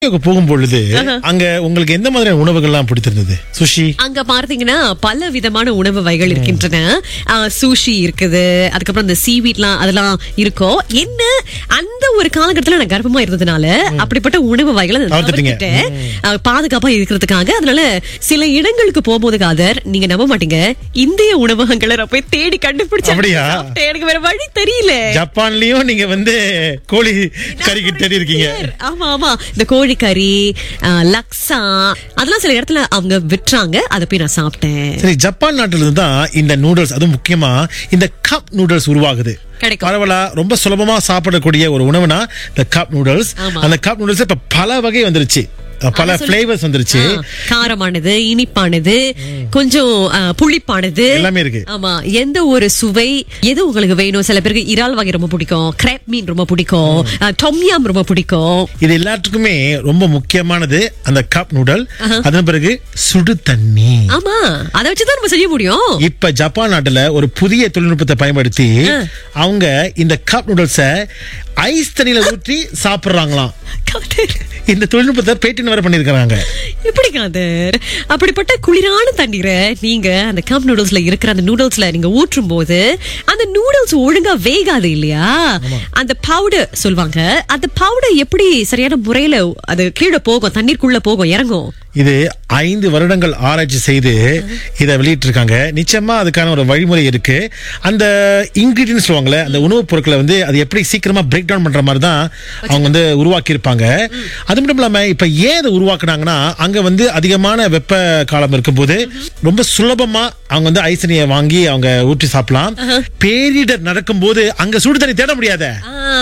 டோக்கியோக்கு போகும் பொழுது அங்க உங்களுக்கு எந்த மாதிரியான உணவுகள்லாம் பிடித்திருந்தது சுஷி அங்க பார்த்தீங்கன்னா பல விதமான உணவு வகைகள் இருக்கின்றன சூஷி இருக்குது அதுக்கப்புறம் இந்த சீவீட்லாம் அதெல்லாம் இருக்கும் என்ன அந்த ஒரு காலகட்டத்துல நான் கர்ப்பமா இருந்ததுனால அப்படிப்பட்ட உணவு வகைகளை நான் தவிர்த்துட்டீங்க. தவிர்த்துட்டேன். அஹ், பாதுகாப்பா இருக்கிறதுக்காக அதனால சில இடங்களுக்கு போகும்போது காதர் நீங்க நம்ப மாட்டீங்க இந்திய உணவகங்களை நான் போய் தேடி கண்டுபிடிச்சேன் அப்படியா? சாப்பிட்டேன். எனக்கு வேற வழி தெரியல ஜப்பான்லயும் நீங்க வந்து கோழி கறிக்கு தேடி இருக்கீங்க ஆமா ஆமா இந்த கோழிக்கறி அஹ், லக்ஸா அதெல்லாம் சில இடத்துல அவங்க விட்டுறாங்க அதை போய் நான் சாப்பிட்டேன் சரி ஜப்பான் நாட்டுல இருந்து தான் இந்த நூடுல்ஸ் அதுவும் முக்கியமா இந்த கப் நூடுல்ஸ் உருவாகுது கிடைக்கும். பரவலா ரொம்ப சுலபமா சாப்பிடக்கூடிய ஒரு உணவுனா இந்த கப் நூடுல்ஸ் ஆமா. அந்த கப் நூடுல்ஸ் இப்ப பல வகை வந்துருச்சு அஹ் பல அதான் சொல்லு. பிளேவர்ஸ் வந்துருச்சு ஆ, காரமானது இனிப்பானது கொஞ்சம் ஆ, புளிப்பானது எல்லாமே இருக்கு. ஆமா எந்த ஒரு சுவை எது உங்களுக்கு வேணும் சில பேருக்கு இறால் வகை ரொம்ப பிடிக்கும் கிரேப் மீன் ரொம்ப பிடிக்கும் டொம்யாம் ரொம்ப பிடிக்கும் இது எல்லாத்துக்குமே ரொம்ப முக்கியமானது அந்த கப் நூடல் அதன் பிறகு சுடு தண்ணி ஆமா அதை வச்சுதான் நம்ம செய்ய முடியும் இப்ப ஜப்பான் நாட்டுல ஒரு புதிய தொழில்நுட்பத்தை பயன்படுத்தி அவங்க இந்த கப் நூடுல்ஸ ஐஸ் தண்ணியில ஊற்றி சாப்பிடுறாங்களாம் காதர், இந்த தொழில்நுட்பத்தை பேட்டின் வேற பண்ணிருக்காங்க எப்படி காதர் அப்படிப்பட்ட குளிரான தண்ணீரை நீங்க அந்த கப் நூடுல்ஸ்ல இருக்கிற அந்த நூடுல்ஸ்ல நீங்க ஊற்றும் போது அந்த நூடுல்ஸ் ஒழுங்கா வேகாது இல்லையா அந்த பவுடர் சொல்லுவாங்க அந்த பவுடர் எப்படி சரியான முறையில அது கீழே போகும் தண்ணீருக்குள்ள போகும் இறங்கும் இது ஐந்து வருடங்கள் ஆராய்ச்சி செய்து இதை வெளியிட்டிருக்காங்க நிச்சயமா அதுக்கான ஒரு வழிமுறை இருக்கு அந்த இன்கிரீடியன்ஸ் சொல்லுவாங்கல்ல அந்த உணவுப் பொருட்களை வந்து அது எப்படி சீக்கிரமா பிரேக் டவுன் பண்ற மாதிரி தான் அவங்க வந்து உருவாக்கி இருப்பாங்க அது மட்டும் இல்லாம இப்ப ஏன் அதை உருவாக்குனாங்கன்னா அங்க வந்து அதிகமான வெப்ப காலம் இருக்கும்போது ரொம்ப சுலபமா அவங்க வந்து ஐஸ் தண்ணியை வாங்கி அவங்க ஊற்றி சாப்பிடலாம் பேரிடர் நடக்கும்போது அங்க சுடு தண்ணி தேட முடியாத ஆ,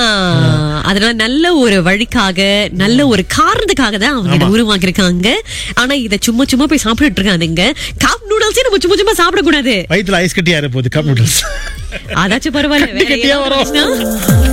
அதனால நல்ல ஒரு வழிக்காக நல்ல ஒரு காரணத்துக்காக தான் அவங்க இதை உருவாக்கி இருக்காங்க ஆனா இத சும்மா சும்மா போய் சாப்பிட்டுட்டு இருக்காதுங்க கப் நூடுல்ஸே நம்ம சும்மா சும்மா சாப்பிடக்கூடாது வயிற்றுல ஐஸ் கட்டியா இருப்போது கப் நூடுல்ஸ் அதாச்சும் பரவாயில்ல வேற கட்டியா ஏதாவது வரும். வந்துச்சுன்னா